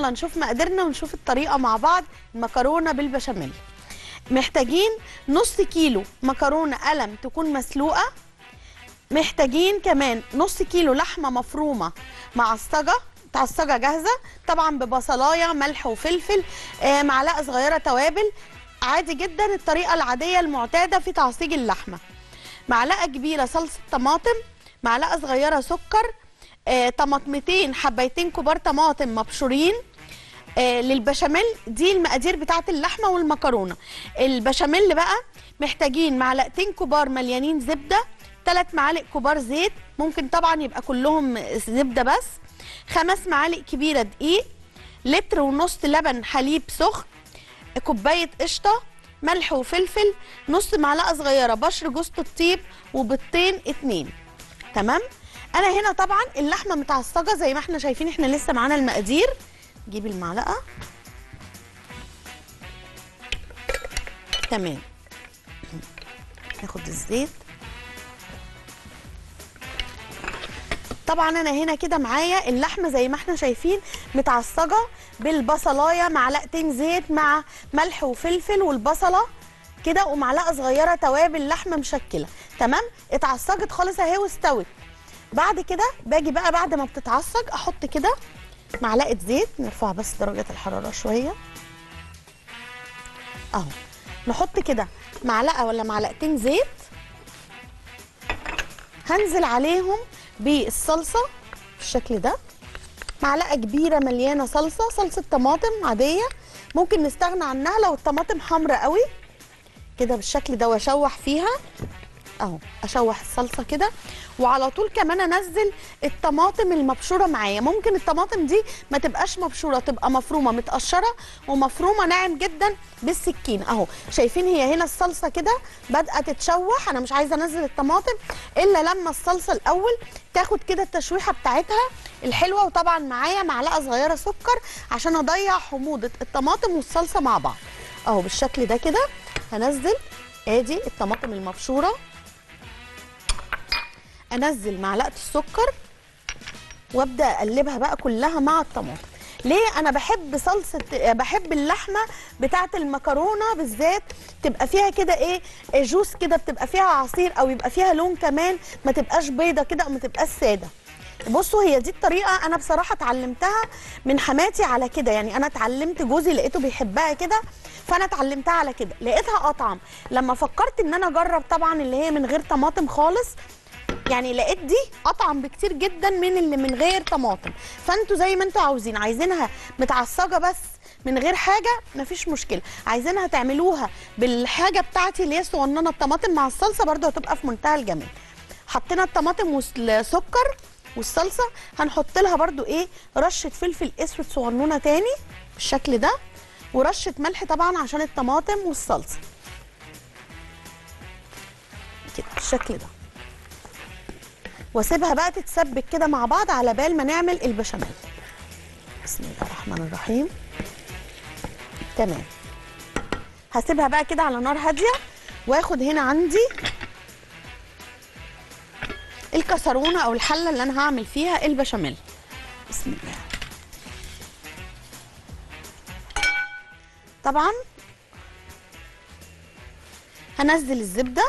يلا نشوف مقاديرنا ونشوف الطريقه مع بعض مكرونه بالبشاميل محتاجين نص كيلو مكرونه قلم تكون مسلوقه محتاجين كمان نص كيلو لحمه مفرومه معصجه تعصجه جاهزه طبعا ببصلايه ملح وفلفل آه معلقه صغيره توابل عادي جدا الطريقه العاديه المعتاده في تعصيج اللحمه معلقه كبيره صلصه طماطم معلقه صغيره سكر آه طماطمتين حبايتين كبار طماطم مبشورين آه للبشاميل دي المقادير بتاعه اللحمه والمكرونه البشاميل بقى محتاجين معلقتين كبار مليانين زبده ثلاث معالق كبار زيت ممكن طبعا يبقى كلهم زبده بس خمس معالق كبيره دقيق لتر ونص لبن حليب سخن كوبايه قشطه ملح وفلفل نص معلقه صغيره بشر جوز الطيب وبيضتين اتنين تمام انا هنا طبعا اللحمه متعصجه زي ما احنا شايفين احنا لسه معانا المقادير جيب المعلقه تمام ناخد الزيت طبعا انا هنا كده معايا اللحمه زي ما احنا شايفين متعصجه بالبصلايه معلقتين زيت مع ملح وفلفل والبصله كده ومعلقه صغيره توابل لحمه مشكله تمام اتعصجت خالص اهي واستوت بعد كده باجي بقى بعد ما بتتعصج احط كده معلقه زيت نرفع بس درجه الحراره شويه اهو نحط كده معلقه ولا معلقتين زيت هنزل عليهم بالصلصه بالشكل ده معلقه كبيره مليانه صلصه صلصه طماطم عاديه ممكن نستغنى عنها لو الطماطم حمراء قوي كده بالشكل ده واشوح فيها اهو اشوح الصلصه كده وعلى طول كمان انزل الطماطم المبشوره معايا ممكن الطماطم دي ما تبقاش مبشوره تبقى مفرومه متقشره ومفرومه ناعم جدا بالسكين اهو شايفين هي هنا الصلصه كده بادئه تتشوح انا مش عايزه انزل الطماطم الا لما الصلصه الاول تاخد كده التشويحه بتاعتها الحلوه وطبعا معايا معلقه صغيره سكر عشان اضيع حموضه الطماطم والصلصه مع بعض اهو بالشكل ده كده هنزل ادي الطماطم المبشوره انزل معلقه السكر وابدا اقلبها بقى كلها مع الطماطم ليه انا بحب صلصه بحب اللحمه بتاعه المكرونه بالذات تبقى فيها كده ايه جوس كده بتبقى فيها عصير او يبقى فيها لون كمان ما تبقاش بيضه كده او ما تبقاش ساده بصوا هي دي الطريقه انا بصراحه اتعلمتها من حماتي على كده يعني انا اتعلمت جوزي لقيته بيحبها كده فانا اتعلمتها على كده لقيتها اطعم لما فكرت ان انا اجرب طبعا اللي هي من غير طماطم خالص يعني لقيت دي اطعم بكتير جدا من اللي من غير طماطم فانتوا زي ما انتوا عاوزين عايزينها متعصجه بس من غير حاجه مفيش مشكله عايزينها تعملوها بالحاجه بتاعتي اللي هي صغننه الطماطم مع الصلصه برده هتبقى في منتهى الجمال حطينا الطماطم والسكر والصلصه هنحط لها برده ايه رشه فلفل اسود صغنونه تاني بالشكل ده ورشه ملح طبعا عشان الطماطم والصلصه كده بالشكل ده واسيبها بقى تتسبك كده مع بعض على بال ما نعمل البشاميل بسم الله الرحمن الرحيم تمام هسيبها بقى كده على نار هاديه واخد هنا عندي الكسرونه او الحله اللي انا هعمل فيها البشاميل بسم الله طبعا هنزل الزبده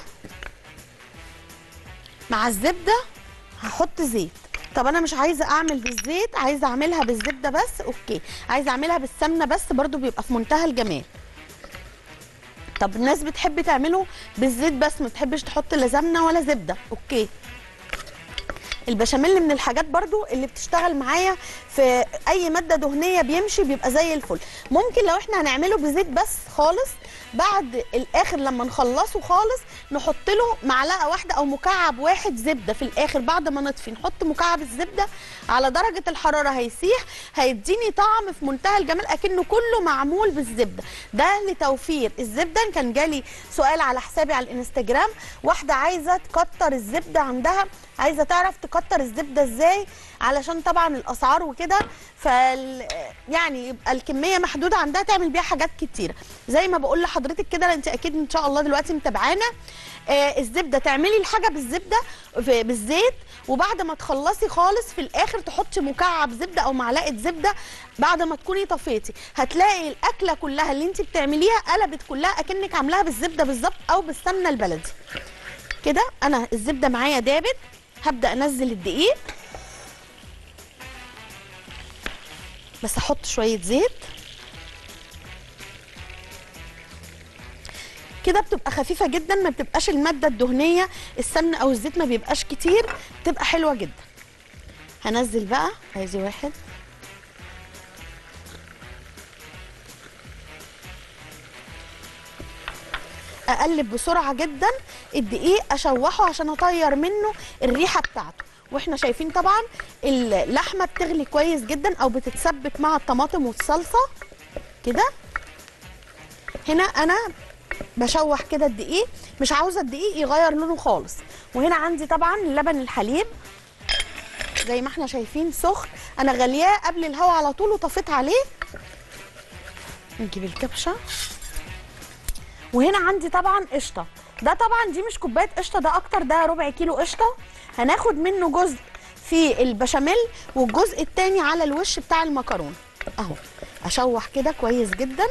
مع الزبده هحط زيت طب انا مش عايزه اعمل بالزيت عايزه اعملها بالزبده بس اوكي عايزه اعملها بالسمنه بس برضو بيبقى في منتهى الجمال طب الناس بتحب تعمله بالزيت بس ما بتحبش تحط لا سمنه ولا زبده اوكي البشاميل من الحاجات برضو اللي بتشتغل معايا في اي ماده دهنيه بيمشي بيبقى زي الفل ممكن لو احنا هنعمله بزيت بس خالص بعد الاخر لما نخلصه خالص نحط له معلقه واحده او مكعب واحد زبده في الاخر بعد ما نطفي نحط مكعب الزبده على درجه الحراره هيسيح هيديني طعم في منتهى الجمال اكنه كله معمول بالزبده ده لتوفير الزبده كان جالي سؤال على حسابي على الانستجرام واحده عايزه تكتر الزبده عندها عايزه تعرف تكتر الزبده ازاي علشان طبعا الاسعار وكده فال يعني يبقى الكميه محدوده عندها تعمل بيها حاجات كتيره زي ما بقول لحضرتك كده انت اكيد ان شاء الله دلوقتي متابعانا آه الزبده تعملي الحاجه بالزبده في- بالزيت وبعد ما تخلصي خالص في الاخر تحطي مكعب زبده او معلقه زبده بعد ما تكوني طفيتي هتلاقي الاكله كلها اللي انت بتعمليها قلبت كلها اكنك عاملاها بالزبده بالظبط او بالسمنه البلدي كده انا الزبده معايا دابت هبدا انزل الدقيق بس احط شويه زيت كده بتبقى خفيفه جدا ما بتبقاش الماده الدهنيه السمن او الزيت ما بيبقاش كتير بتبقى حلوه جدا هنزل بقى ادي واحد اقلب بسرعه جدا الدقيق اشوحه عشان اطير منه الريحه بتاعته واحنا شايفين طبعا اللحمه بتغلي كويس جدا او بتتسبك مع الطماطم والصلصه كده هنا انا بشوح كده الدقيق مش عاوزه الدقيق يغير لونه خالص وهنا عندي طبعا لبن الحليب زي ما احنا شايفين سخن انا غلياه قبل الهواء على طول وطفيت عليه نجيب الكبشه وهنا عندي طبعا قشطه ده طبعا دي مش كوبايه قشطه ده اكتر ده ربع كيلو قشطه هناخد منه جزء في البشاميل والجزء التاني على الوش بتاع المكرونه اهو اشوح كده كويس جدا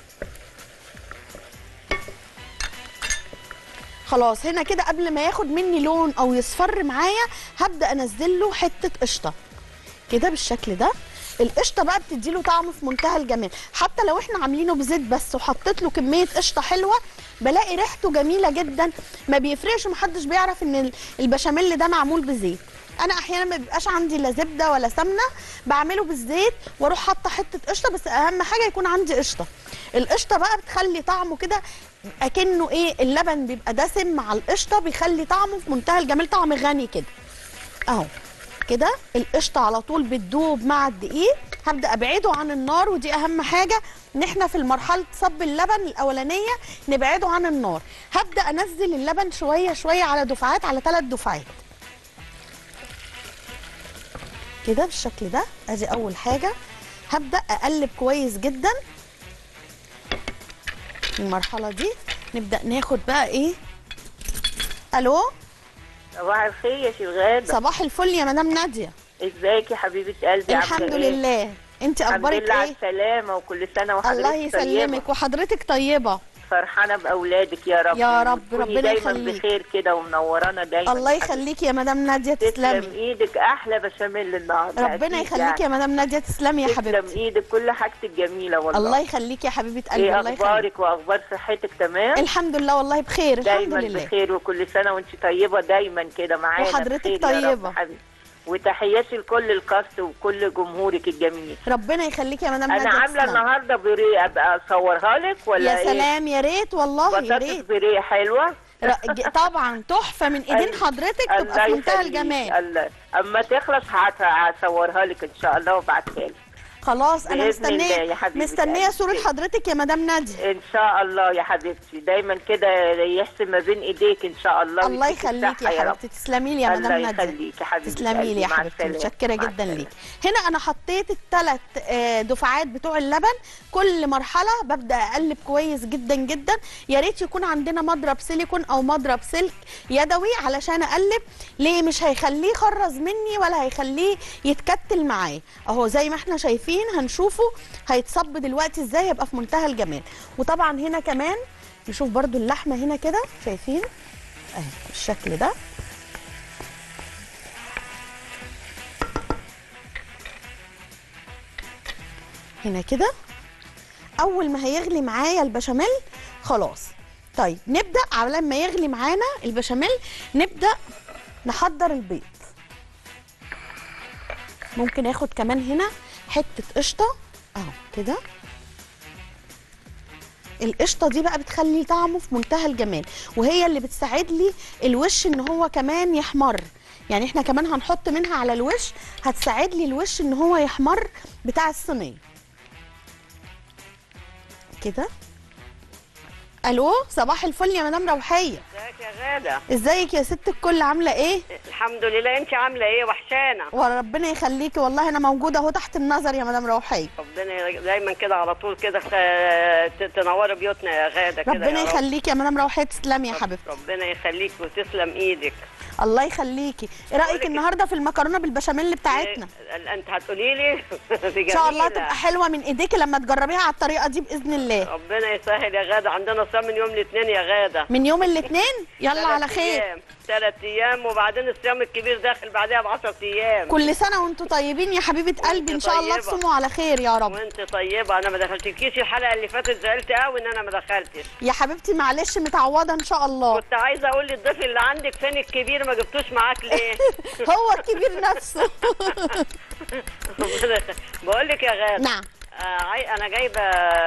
خلاص هنا كده قبل ما ياخد مني لون او يصفر معايا هبدا انزل له حته قشطه كده بالشكل ده القشطه بقى بتديله طعم في منتهى الجمال حتى لو احنا عاملينه بزيت بس وحطيت له كميه قشطه حلوه بلاقي ريحته جميله جدا ما بيفرقش ومحدش بيعرف ان ال- البشاميل ده معمول بزيت انا احيانا ما بيبقاش عندي لا زبده ولا سمنه بعمله بالزيت واروح حاطه حته قشطه بس اهم حاجه يكون عندي قشطه القشطه بقى بتخلي طعمه كده اكنه ايه اللبن بيبقى دسم مع القشطه بيخلي طعمه في منتهى الجمال طعم غني كده اهو كده القشطه على طول بتدوب مع الدقيق هبدا ابعده عن النار ودي اهم حاجه ان احنا في المرحله صب اللبن الاولانيه نبعده عن النار هبدا انزل اللبن شويه شويه على دفعات على ثلاث دفعات كده بالشكل ده ادي اول حاجه هبدا اقلب كويس جدا المرحله دي نبدا ناخد بقى ايه الو صباح الخير يا شيخ غاده صباح الفل يا مدام ناديه ازيك يا حبيبه قلبي عاملة الحمد إيه؟ لله انت الحمد اخبارك لله على ايه السلامه وكل سنه وحضرتك الله طيبة. يسلمك وحضرتك طيبه فرحانه باولادك يا رب يا رب، وتكوني ربنا دايما يخليك. بخير كده ومنورانا دايما الله يا حبيبتي. يخليكي يا مدام ناديه تسلم تسلمي ايدك احلى بشاميل النهارده ربنا أكيد يخليكي يا مدام ناديه تسلمي يا تسلم حبيبتي ايدك كل حاجتك جميله والله الله يخليكي يا حبيبه قلبي ايه الله يخليك اخبارك واخبار صحتك تمام الحمد لله والله بخير الحمد دايما لله بخير وكل سنه وانت طيبه دايما كده معانا وحضرتك بخير يا رب طيبة. حبيبي وتحياتي لكل الكاست وكل جمهورك الجميل ربنا يخليكي يا مدام انا ناديه عامله تسلمي. النهارده بوريه ابقى اصورها لك ولا يا ايه سلام يا ريت والله يا بطاطس ريت بوريه حلوه ر- ج- طبعا تحفه من ايدين الله- حضرتك تبقى في منتهى يخليك. الجمال الله اما تخلص هت- هصورها لك ان شاء الله وابعتها لك خلاص انا بإذن الله مستنيه يا حبيبة مستنيه قلبي. صوره حضرتك يا مدام ناديه ان شاء الله يا حبيبتي دايما كده يحسن ما بين ايديك ان شاء الله الله ويديك يخليكي الصحة يا رب. حبيبتي تسلمي لي يا الله مدام ناديه يخليكي يا حبيبتي تسلمي لي يا مع حبيبتي السلامة. متشكره مع جدا السلامة. ليك هنا انا حطيت الثلاث دفعات بتوع اللبن كل مرحله ببدا اقلب كويس جدا جدا يا ريت يكون عندنا مضرب سيليكون او مضرب سلك يدوي علشان اقلب ليه مش هيخليه يخرز مني ولا هيخليه يتكتل معايا اهو زي ما احنا شايفين هنشوفه هيتصب دلوقتي ازاي هيبقى في منتهى الجمال وطبعا هنا كمان نشوف برضو اللحمه هنا كده شايفين اهي بالشكل ده هنا كده اول ما هيغلي معايا البشاميل خلاص طيب نبدا على ما يغلي معانا البشاميل نبدا نحضر البيض ممكن اخد كمان هنا حته قشطه اهو كده القشطه دي بقى بتخلي طعمه في منتهى الجمال وهي اللي بتساعد لي الوش ان هو كمان يحمر يعني احنا كمان هنحط منها على الوش هتساعد لي الوش ان هو يحمر بتاع الصينيه كده الو صباح الفل يا مدام روحيه ازيك يا غاده ازيك يا ست الكل عامله ايه الحمد لله انت عامله ايه وحشانه وربنا يخليكي والله انا موجوده اهو تحت النظر يا مدام روحيه ربنا دايما كده على طول كده خ- ت- تنوري بيوتنا يا غاده كده ربنا يا رب. يخليكي يا مدام روحيه تسلمي يا حبيبتي ربنا يخليك وتسلم ايدك الله يخليكي ايه رايك بقولك- النهارده في المكرونه بالبشاميل بتاعتنا إيه، انت هتقولي لي ان شاء الله تبقى حلوه من ايديكي لما تجربيها على الطريقه دي باذن الله ربنا يسهل يا غاده عندنا صيام من يوم الاثنين يا غاده من يوم الاثنين يلا على خير ثلاث ايام وبعدين الصيام الكبير داخل بعدها ب 10 ايام كل سنه وانتم طيبين يا حبيبه قلبي ان شاء الله طيبة. تصوموا على خير يا رب وانت طيبه انا ما دخلتكيش الحلقه اللي فاتت زعلت قوي ان انا ما دخلتش يا حبيبتي معلش متعوضه ان شاء الله كنت عايزه اقول للضيف اللي عندك فين الكبير ما جبتوش معاك ليه هو الكبير نفسه بقول لك يا غاده نعم آه عاي... انا جايبه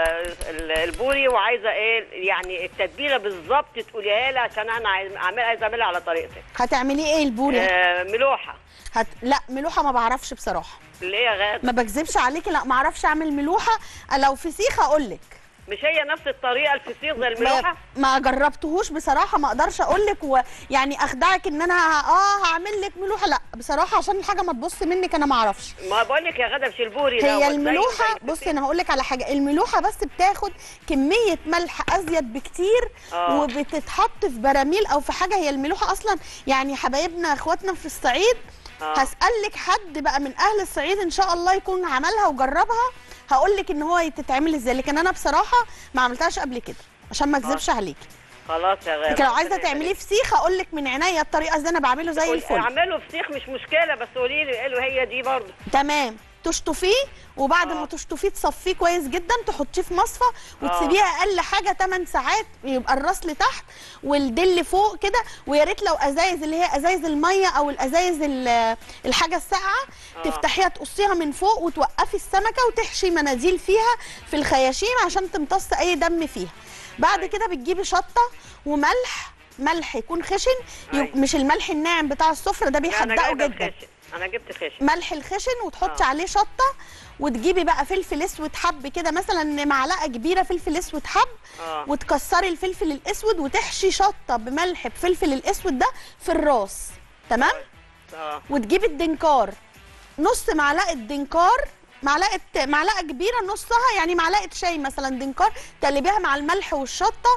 ال- البوري وعايزه ايه يعني التتبيله بالظبط تقوليها لي عشان انا عايز اعمل عايزه اعملها على طريقتك هتعملي ايه البوري آه ملوحه هت... لا ملوحه ما بعرفش بصراحه ليه يا غاده ما بكذبش عليكي لا ما اعرفش اعمل ملوحه لو فسيخ اقول لك مش هي نفس الطريقه الفسيخ زي ما, الملوحه ما جربتهوش بصراحه ما اقدرش اقول لك ويعني اخدعك ان انا ه- اه هعمل لك ملوحه لا بصراحه عشان الحاجه ما تبص منك انا ما اعرفش ما بقول لك يا غاده مش البوري هي دوت، زي- الملوحه زي بصي انا هقول لك على حاجه الملوحه بس بتاخد كميه ملح ازيد بكتير آه. وبتتحط في براميل او في حاجه هي الملوحه اصلا يعني حبايبنا اخواتنا في الصعيد آه. هسالك حد بقى من اهل الصعيد ان شاء الله يكون عملها وجربها هقول لك ان هو تتعمل ازاي لكن انا بصراحه ما عملتهاش قبل كده عشان ما اكذبش عليكي خلاص يا غاده لكن لو عايزه ربنا تعمليه يخليك. فسيخ هقول لك من عينيا الطريقه ازاي انا بعمله زي قولي- الفل اعمله فسيخ مش مشكله بس قولي لي قالوا هي دي برضه تمام تشطفيه وبعد آه. ما تشطفيه تصفيه كويس جدا تحطيه في مصفى وتسيبيه اقل حاجه 8 ساعات يبقى الراس لتحت والدل فوق كده ويا ريت لو ازايز اللي هي ازايز الميه او الازايز ال- الحاجه الساقعه آه. تفتحيها تقصيها من فوق وتوقفي السمكه وتحشي مناديل فيها في الخياشيم عشان تمتص اي دم فيها بعد أيوة. كده بتجيبي شطه وملح ملح يكون خشن يب- أيوة. مش الملح الناعم بتاع السفره ده لا، انا بيحدقه جايبه جدا الخشن انا جبت خشن ملح الخشن وتحطي آه. عليه شطه وتجيبي بقى فلفل اسود حب كده مثلا معلقه كبيره فلفل اسود حب اه وتكسري الفلفل الاسود وتحشي شطه بملح بفلفل الاسود ده في الراس تمام اه وتجيبي الدنكار نص معلقه دنكار معلقه معلقه كبيره نصها يعني معلقه شاي مثلا دنكار تقلبيها مع الملح والشطه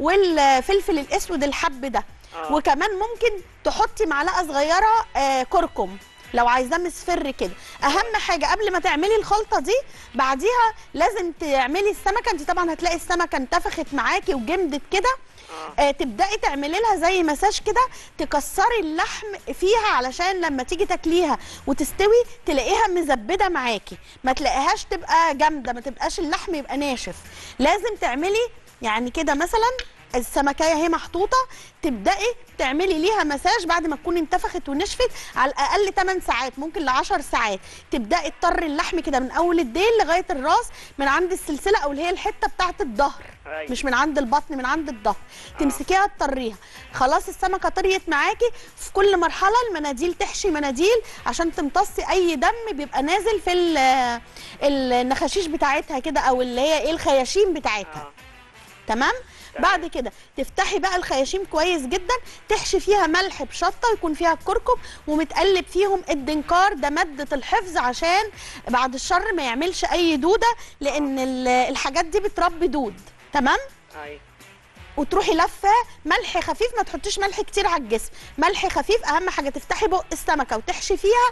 والفلفل الاسود الحب ده آه. وكمان ممكن تحطي معلقه صغيره آه كركم لو عايزاه مصفر كده اهم حاجه قبل ما تعملي الخلطه دي بعديها لازم تعملي السمكه انت طبعا هتلاقي السمكه انتفخت معاكي وجمدت كده اه آه، تبداي تعملي لها زي مساج كده تكسري اللحم فيها علشان لما تيجي تاكليها وتستوي تلاقيها مزبده معاكي ما تلاقيهاش تبقى جامده ما تبقاش اللحم يبقى ناشف لازم تعملي يعني كده مثلا السمكية هي محطوطة تبدأي تعملي ليها مساج بعد ما تكون انتفخت ونشفت على الأقل 8 ساعات ممكن ل 10 ساعات تبدأي تطري اللحم كده من أول الديل لغاية الراس من عند السلسلة أو اللي هي الحتة بتاعة الظهر أيوة. مش من عند البطن من عند الظهر تمسكيها تطريها خلاص السمكه طريت معاكي في كل مرحله المناديل تحشي مناديل عشان تمتصي اي دم بيبقى نازل في ال- النخاشيش بتاعتها كده او اللي هي ايه الخياشيم بتاعتها اه تمام بعد كده تفتحي بقى الخياشيم كويس جدا تحشي فيها ملح بشطه ويكون فيها الكركم ومتقلب فيهم الدنكار ده ماده الحفظ عشان بعد الشر ما يعملش اي دوده لان ال- الحاجات دي بتربي دود تمام ايوه وتروحي لفه ملح خفيف ما تحطيش ملح كتير على الجسم ملح خفيف اهم حاجه تفتحي بق السمكه وتحشي فيها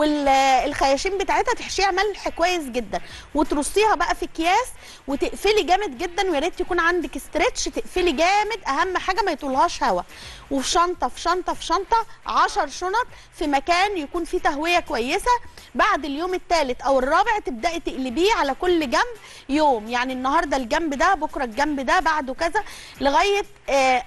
والخياشيم بتاعتها تحشيها ملح كويس جدا وترصيها بقى في اكياس وتقفلي جامد جدا ويا ريت يكون عندك استرتش تقفلي جامد اهم حاجه ما يطولهاش هوا وفي شنطه في شنطه في شنطه 10 شنط في مكان يكون فيه تهويه كويسه بعد اليوم الثالث او الرابع تبداي تقلبيه على كل جنب يوم يعني النهارده الجنب ده بكره الجنب ده بعده كذا لغايه آه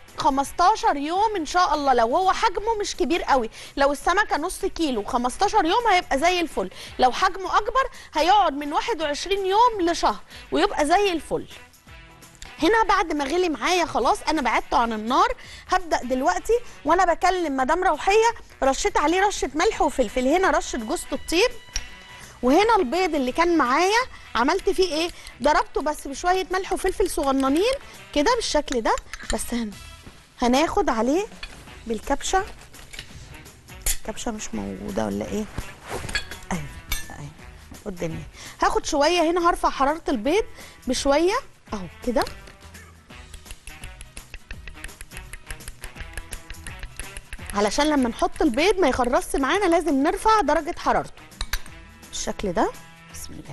15 يوم ان شاء الله لو هو حجمه مش كبير قوي لو السمكه نص كيلو 15 يوم هيبقى زي الفل لو حجمه اكبر هيقعد من 21 يوم لشهر ويبقى زي الفل هنا بعد ما غلي معايا خلاص انا بعدته عن النار هبدا دلوقتي وانا بكلم مدام روحيه رشيت عليه رشه ملح وفلفل هنا رشه جوز الطيب وهنا البيض اللي كان معايا عملت فيه ايه ضربته بس بشويه ملح وفلفل صغننين كده بالشكل ده بس هنا هناخد عليه بالكبشه الكبشه مش موجوده ولا ايه اهي اهي قدامي هاخد شويه هنا هرفع حراره البيض بشويه اهو كده علشان لما نحط البيض ما يخرصش معانا لازم نرفع درجه حرارته بالشكل ده بسم الله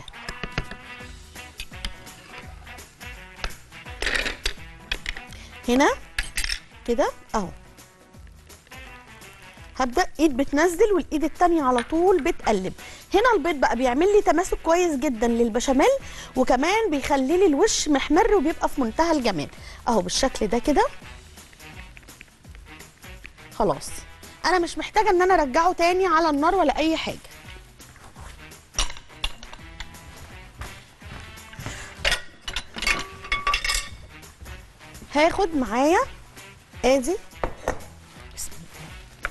هنا كده اهو هبدا ايد بتنزل والايد التانية على طول بتقلب هنا البيض بقى بيعمل لي تماسك كويس جدا للبشاميل وكمان بيخلي لي الوش محمر وبيبقى في منتهى الجمال اهو بالشكل ده كده خلاص انا مش محتاجه ان انا ارجعه تاني على النار ولا اي حاجه هاخد معايا ادي بسم الله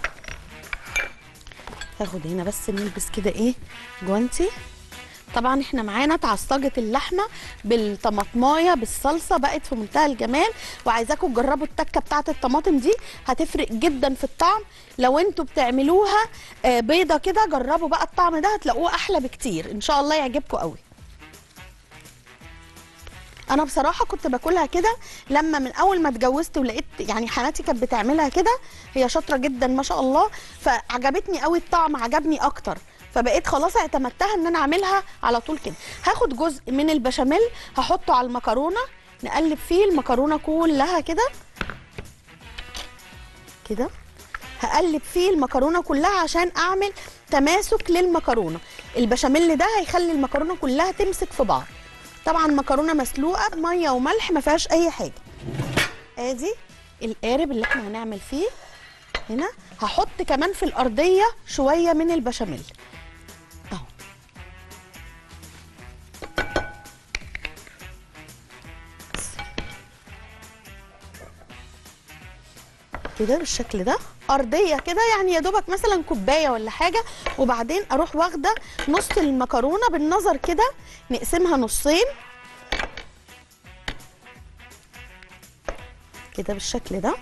هاخد هنا بس نلبس كده ايه جوانتي طبعا احنا معانا اتعصجت اللحمه بالطماطمايه بالصلصه بقت في منتهى الجمال وعايزاكم تجربوا التكه بتاعه الطماطم دي هتفرق جدا في الطعم لو انتوا بتعملوها آه، بيضه كده جربوا بقى الطعم ده هتلاقوه احلى بكتير ان شاء الله يعجبكم قوي انا بصراحه كنت باكلها كده لما من اول ما اتجوزت ولقيت يعني حماتي كانت بتعملها كده هي شاطره جدا ما شاء الله فعجبتني قوي الطعم عجبني اكتر فبقيت خلاص اعتمدتها ان انا اعملها على طول كده هاخد جزء من البشاميل هحطه على المكرونه نقلب فيه المكرونه كلها كده كده هقلب فيه المكرونه كلها عشان اعمل تماسك للمكرونه البشاميل ده هيخلي المكرونه كلها تمسك في بعض طبعا مكرونه مسلوقه بميه وملح ما فيهاش اي حاجه ادي القارب اللي احنا هنعمل فيه هنا هحط كمان في الارضيه شويه من البشاميل اهو كده بالشكل ده ارضيه كده يعني يا دوبك مثلا كوبايه ولا حاجه وبعدين اروح واخده نص المكرونه بالنظر كده نقسمها نصين كده بالشكل ده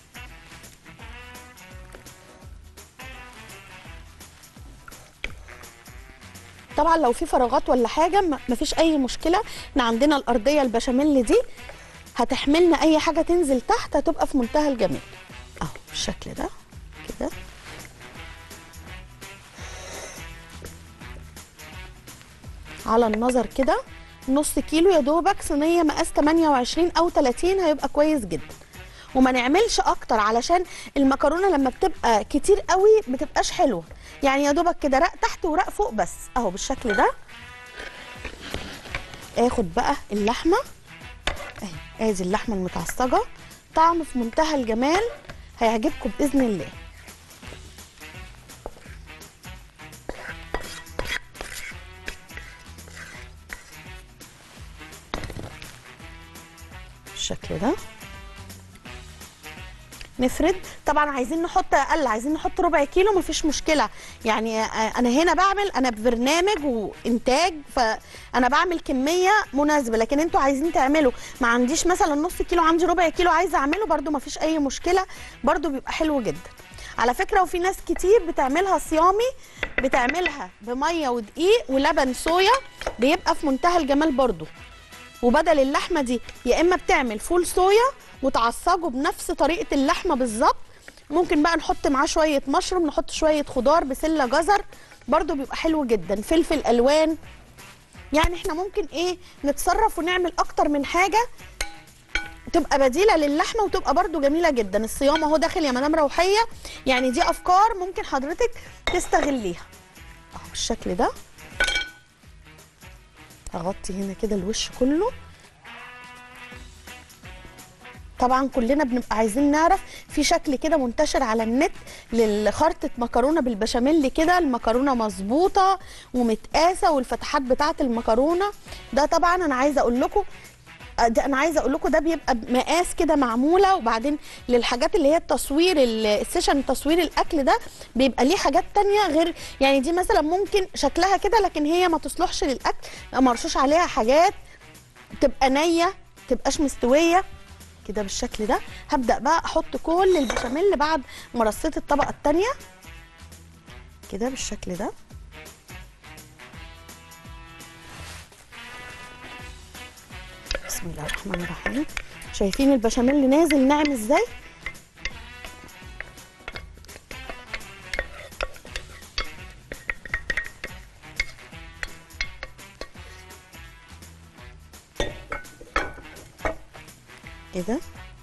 طبعا لو في فراغات ولا حاجه م- مفيش اي مشكله احنا عندنا الارضيه البشاميل دي هتحملنا اي حاجه تنزل تحت هتبقى في منتهى الجمال اهو بالشكل ده كده على النظر كده نص كيلو يا دوبك صينيه مقاس 28 او 30 هيبقى كويس جدا وما نعملش اكتر علشان المكرونه لما بتبقى كتير قوي بتبقاش حلوه يعني يا دوبك كده رق تحت ورق فوق بس اهو بالشكل ده اخد بقى اللحمه اهي ادي اللحمه المتعصجه طعم في منتهى الجمال هيعجبكم باذن الله بالشكل ده نفرد طبعا عايزين نحط اقل عايزين نحط ربع كيلو مفيش مشكله يعني آه، انا هنا بعمل انا ببرنامج وانتاج فانا بعمل كميه مناسبه لكن انتوا عايزين تعملوا ما عنديش مثلا نص كيلو عندي ربع كيلو عايزه اعمله برده مفيش اي مشكله برده بيبقى حلو جدا على فكره وفي ناس كتير بتعملها صيامي بتعملها بميه ودقيق ولبن صويا بيبقى في منتهى الجمال برده وبدل اللحمه دي يا اما بتعمل فول صويا وتعصجه بنفس طريقه اللحمه بالظبط ممكن بقى نحط معاه شويه مشروم نحط شويه خضار بسله جزر برضو بيبقى حلو جدا فلفل الوان يعني احنا ممكن ايه نتصرف ونعمل اكتر من حاجه تبقى بديله للحمه وتبقى برضو جميله جدا الصيام اهو داخل يا مدام روحيه يعني دي افكار ممكن حضرتك تستغليها اهو بالشكل ده اغطي هنا كده الوش كله طبعا كلنا بنبقى عايزين نعرف في شكل كده منتشر على النت للخرطة مكرونة بالبشاميل كده المكرونة مظبوطة ومتقاسة والفتحات بتاعة المكرونة ده طبعا انا عايزة اقول لكم ده انا عايزه اقول لكم ده بيبقى مقاس كده معموله وبعدين للحاجات اللي هي التصوير ال- السيشن تصوير الاكل ده بيبقى ليه حاجات تانية غير يعني دي مثلا ممكن شكلها كده لكن هي ما تصلحش للاكل يبقى مرشوش عليها حاجات تبقى نيه تبقاش مستويه كده بالشكل ده هبدا بقى احط كل البشاميل بعد ما رصيت الطبقه الثانيه كده بالشكل ده بسم الله الرحمن الرحيم شايفين البشاميل نازل ناعم ازاي كده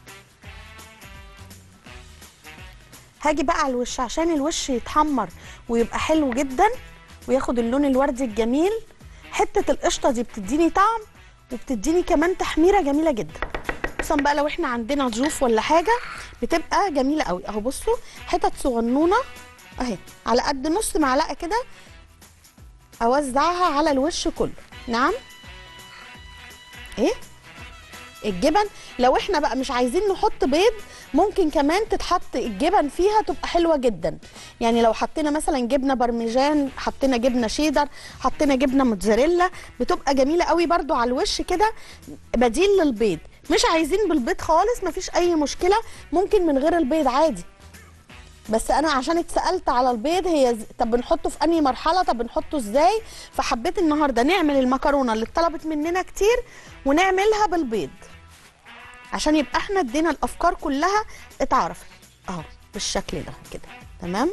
هاجي بقى على الوش عشان الوش يتحمر ويبقى حلو جدا وياخد اللون الوردي الجميل حته القشطه دي بتديني طعم وبتديني كمان تحميره جميله جدا خصوصا بقى لو احنا عندنا ضيوف ولا حاجه بتبقى جميله قوي اهو بصوا حتت صغنونه اهي على قد نص معلقه كده اوزعها على الوش كله نعم ايه الجبن لو احنا بقى مش عايزين نحط بيض ممكن كمان تتحط الجبن فيها تبقى حلوه جدا يعني لو حطينا مثلا جبنه برمجان حطينا جبنه شيدر حطينا جبنه موتزاريلا بتبقى جميله قوي برضو على الوش كده بديل للبيض مش عايزين بالبيض خالص مفيش اي مشكله ممكن من غير البيض عادي بس انا عشان اتسالت على البيض هي ز... طب بنحطه في انهي مرحله طب بنحطه ازاي فحبيت النهارده نعمل المكرونه اللي اتطلبت مننا كتير ونعملها بالبيض عشان يبقى احنا ادينا الافكار كلها اتعرفت اهو بالشكل ده كده تمام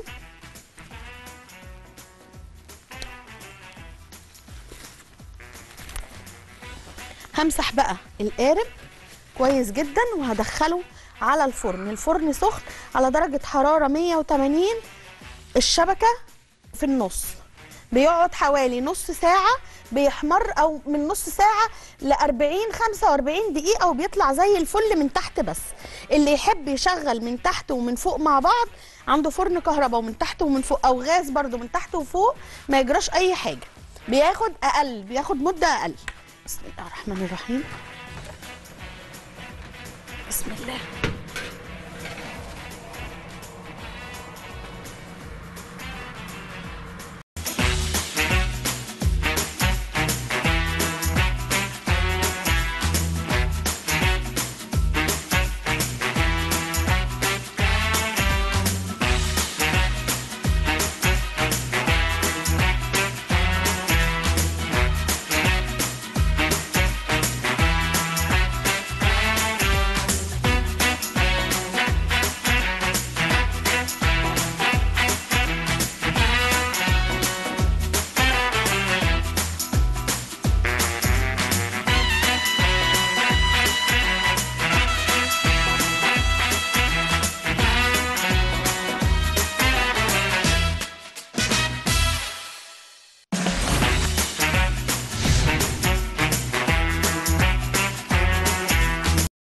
همسح بقى القارب كويس جدا وهدخله على الفرن الفرن سخن على درجة حرارة 180 الشبكة في النص بيقعد حوالي نص ساعة بيحمر او من نص ساعة ل 40 45 دقيقة وبيطلع زي الفل من تحت بس اللي يحب يشغل من تحت ومن فوق مع بعض عنده فرن كهرباء ومن تحت ومن فوق او غاز برضو من تحت وفوق ما يجراش اي حاجة بياخد اقل بياخد مدة اقل بسم الله الرحمن الرحيم بسم الله